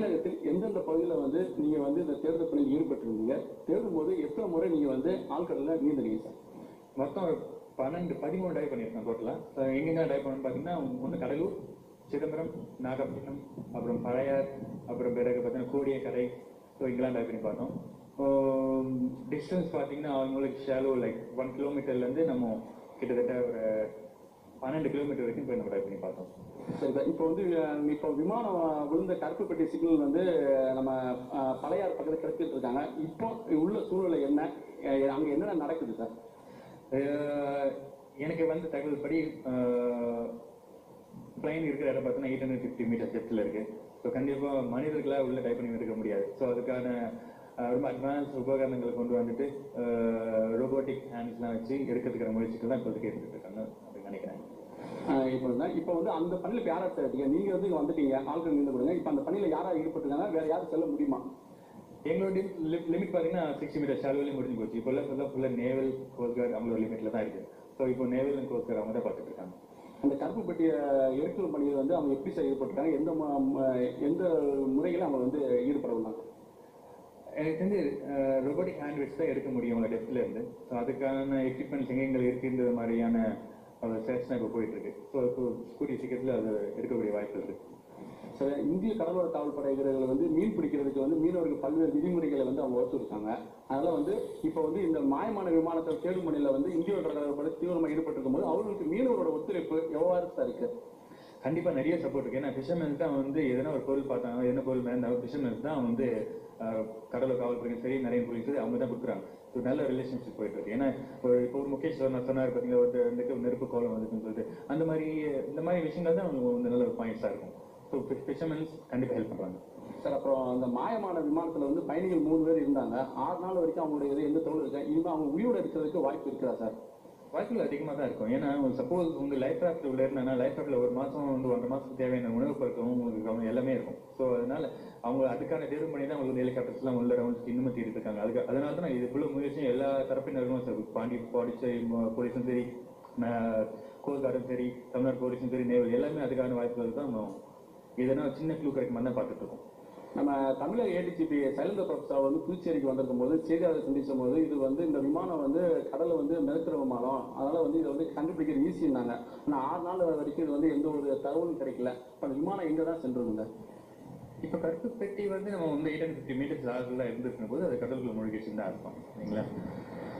தமிழகத்தில் எந்தெந்த பகுதியில் வந்து நீங்க வந்து இந்த தேடுதல் பணியில் ஈடுபட்டிருந்தீங்க தேடும் போது எத்தனை முறை நீங்க வந்து ஆழ்கடல்ல நீந்துறீங்க சார் மொத்தம் ஒரு பன்னெண்டு பதிமூணு டைவ் பண்ணியிருக்கேன் டோட்டலாக எங்கெங்க டைவ் பண்ணணும்னு பார்த்தீங்கன்னா ஒன்று கடலூர் சிதம்பரம் நாகப்பட்டினம் அப்புறம் பழையார் அப்புறம் பிறகு பார்த்தீங்கன்னா கோடியக்கரை ஸோ இங்கெல்லாம் டைவ் பண்ணி பார்த்தோம் டிஸ்டன்ஸ் பார்த்தீங்கன்னா அவங்களுக்கு ஷாலோ லைக் ஒன் கிலோமீட்டர்லேருந்து நம்ம கிட்டத்தட்ட ஒரு பன்னெண்டு கிலோமீட்டர் வரைக்கும் போய் நம்ம டைவ் பண்ணி பார்த்தோம் சரி சார் இப்போ வந்து அஹ், இப்போ விமானம் அஹ், விழுந்த கருப்புப்பட்டி சிக்னல் வந்து அஹ், நம்ம அஹ், பழையாறு பக்கத்தில் கிடைச்சிட்டு இருக்காங்க இப்போ உள்ள சூழ்நிலை என்ன அஹ், அங்க என்னென்ன நடக்குது சார் அஹ் எனக்கு வந்த தகவல் படி பிளைன் இருக்கிற இடம் பார்த்தீங்கன்னா எயிட் ஹண்ட்ரட் ஃபிஃப்டி மீட்டர் டெப்த்தில் இருக்கு ஸோ கண்டிப்பாக மனிதர்களாக உள்ள டைப் பண்ணி இருக்க முடியாது ஸோ அதுக்கான அஹ், ரொம்ப அட்வான்ஸ் உபகரணங்களை கொண்டு வந்துட்டு ரோபோட்டிக் ஹேண்ட்ஸ்லாம் வச்சு எடுக்கிறதுக்கான முயற்சிகள் தான் இப்போதைக்கு எடுத்துட்டு இருக்காங்க அப்படின்னு நினைக்கிறேன் அஹ், இப்போ வந்து இப்போ வந்து அந்த பணியில் இப்போ யாரா சார் இருக்கீங்க நீங்க வந்து இங்க வந்துட்டீங்க ஆட்கள் நின்று கொடுங்க இப்போ அந்த பணியில் யாரா ஈடுபட்டிருக்காங்க வேற யாரும் செல்ல முடியுமா எங்களுடைய லிமிட் பார்த்தீங்கன்னா சிக்ஸ்டி மீட்டர் ஷாலுவிலே முடிஞ்சு போச்சு இப்போ ஃபுல்லாக ஃபுல்லாக நேவல் கோஸ்ட்கார்டு அவங்களோட லிமிட்டில் தான் இருக்குது ஸோ இப்போ நேவல் அண்ட் கோஸ்ட்கார்டு அவங்க தான் பார்த்துட்டு இருக்காங்க அந்த கருப்புப்பட்டியை எரிக்கல் பணியில் வந்து அவங்க எப்படி சார் ஈடுபட்டிருக்காங்க எந்த ம- ம- எந்த முறையில் அவங்க வந்து ஈடுபட உள்ளாங்க எனக்கு தெரிஞ்சு ரோபோட்டிக் ஹேண்ட் வச்சு தான் எடுக்க முடியும் உங்க டெப்த்ல இருந்து ஸோ அதுக்கான எக்யூப்மெண்ட்ஸ் எங்கெங்க இருக்குன்ற மாதிரியான சர்ச் தான் இப்போ போயிட்டு இருக்கு ஸோ இப்போ கூடிய சீக்கிரத்தில் அது எடுக்கக்கூடிய வாய்ப்பு இருக்கு சரி இந்திய கடலோர காவல்படை வீரர்கள் வந்து மீன் பிடிக்கிறதுக்கு வந்து மீனவர்கள் பல்வேறு விதிமுறைகளை வந்து அவங்க வகுத்துருக்காங்க அதனால வந்து இப்போ வந்து இந்த மாயமான விமானத்தை தேடும் பணியில் வந்து இந்திய கடற்படை தீவிரமாக ஈடுபட்டிருக்கும் போது அவர்களுக்கு மீனவரோட ஒத்துழைப்பு எவ்வாறு சார் இருக்கு கண்டிப்பா நிறைய சப்போர்ட் இருக்கு ஏன்னா ஃபிஷர்மேன் தான் வந்து எதனா ஒரு பொருள் பார்த்தாங்க என்ன பொருள் மேலே ஃபிஷர்மேன் தான் வந்து அஹ், கடலோர காவல்துறையும் சரி நிறைய போலீஸ் சரி அவங்க தான் கொடுக்குறாங்க ஸோ நல்ல ரிலேஷன்ஷிப் போயிட்டு இருக்கு ஏன்னா ஒரு இப்போ ஒரு முகேஷ் சார் நான் சொன்னார் பார்த்தீங்கன்னா ஒரு இந்த நெருப்பு கோலம் வந்துருக்குன்னு சொல்லிட்டு அந்த மாதிரி இந்த மாதிரி விஷயங்கள் தான் அவங்க வந்து நல்ல ஒரு பாயிண்ட்ஸாக இருக்கும் ஸோ ஃபிஷர்மேன்ஸ் கண்டிப்பாக ஹெல்ப் பண்ணுறாங்க சார் அப்புறம் அந்த மாயமான விமானத்தில் வந்து பயணிகள் மூணு பேர் இருந்தாங்க ஆறு நாள் வரைக்கும் அவங்களுடைய இது எந்த தோல் இருக்கு இனிமேல் அவங்க உயிரோட இருக்கிறதுக்கு வாய்ப்பு இருக்கிறா சார் வாய்ப்புகள் அதிகமாக தான் இருக்கும் ஏன்னா சப்போஸ் உங்க லைஃப் கிராஃப்ட் உள்ள இருந்தா லைஃப் கிராஃப்ட்ல ஒரு மாசம் வந்து ஒன்றரை மாசத்துக்கு தேவையான உணவு பழக்கம் உங்களுக்கு கவனம் எல்லாமே இருக்கும் ஸோ அதனால அவங்க அதுக்கான தேர்வு பண்ணி தான் உங்களுக்கு ஹெலிகாப்டர்ஸ்லாம் உள்ள ரவுண்ட்ஸ் இன்னும் தேடிட்டு இருக்காங்க அதுக்கு அதனால தான் நான் இதுக்குள்ள முயற்சியும் எல்லா தரப்பினர்களும் சார் பாண்டி பாண்டிச்சேரி போலீஸும் சரி கோஸ்ட் கார்டும் சரி தமிழ்நாடு போலீஸும் சரி நேவல் எல்லாமே அதுக்கான வாய்ப்புகள் தான் நம்ம எதனா சின்ன க்ளூ கிடைக்குமா தான் பார்த்துட்டு இருக்கோம் நம்ம தமிழக ஏடிஜிபி சைலேந்திர பிரசாத் வந்து புதுச்சேரிக்கு வந்திருக்கும் போது செய்தியாளர் சந்திச்சும் போது இது வந்து இந்த விமானம் வந்து கடலை வந்து மிதக்கிற விமானம் அதனால வந்து இதை வந்து கண்டுபிடிக்கிறது ஈஸின்னாங்க ஆனால் ஆறு நாள் வரைக்கும் இது வந்து எந்த ஒரு தகவலும் கிடைக்கல இப்போ அந்த விமானம் எங்கே தான் சென்றிருந்த இப்போ கருப்பு பெட்டி வந்து நம்ம வந்து எயிட் ஹண்ட்ரட் ஃபிஃப்டி மீட்டர்ஸ் ஆகுல இருந்துருக்கும் போது அது கடலுக்குள்ள மூழ்கிடுச்சுன்னு தான் அர்த்தம் சரிங்களா